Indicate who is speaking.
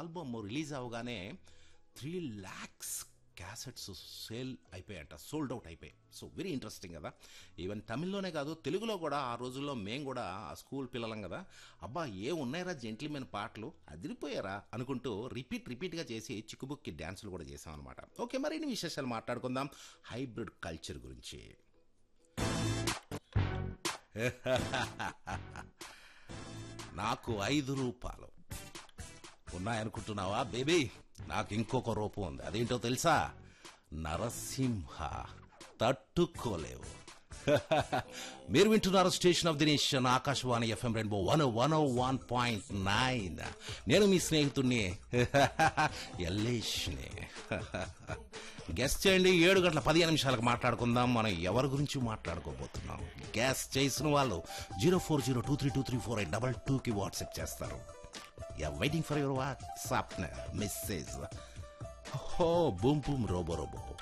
Speaker 1: album release అవగానే three lakhs cassettes sale అయిపోయాయంట sold out అయిపోయాయి సో వెరీ ఇంట్రెస్టింగ్ కదా ఈవెన్ తమిళ్లోనే కాదు తెలుగులో కూడా ఆ రోజుల్లో మేము కూడా ఆ స్కూల్ పిల్లలం కదా అబ్బా ఏ ఉన్నాయరా జెంట్లీమెన్ పాటలు అదిరిపోయారా అనుకుంటూ రిపీట్ రిపీట్గా చేసి చిక్కుబుక్కి డ్యాన్సులు కూడా చేసాం అనమాట ఓకే మరిన్ని విశేషాలు మాట్లాడుకుందాం హైబ్రిడ్ కల్చర్ గురించి నాకు ఐదు రూపాయలు ఉన్నాయనుకుంటున్నావా బేబీ నాకు ఇంకొక రూపం ఉంది అదేంటో తెలుసా నరసింహ తట్టుకోలేవు మీరు వింటున్నారు station of the nation Akashvani FM rainbow one one one point nine నేను మీ స్నేహితుడిని ఎల్లేష్ని గెస్ట్ చేయండి ఏడు గంటల పదిహేను నిమిషాలకు మాట్లాడుకుందాం మనం ఎవరి గురించి మాట్లాడుకోబోతున్నాం గ్యాస్ చేసిన వాళ్ళు zero four zero two three two three four eight double టూకి వాట్సాప్ చేస్తారు yeah waiting for your WhatsApp message ho boom boom robo robo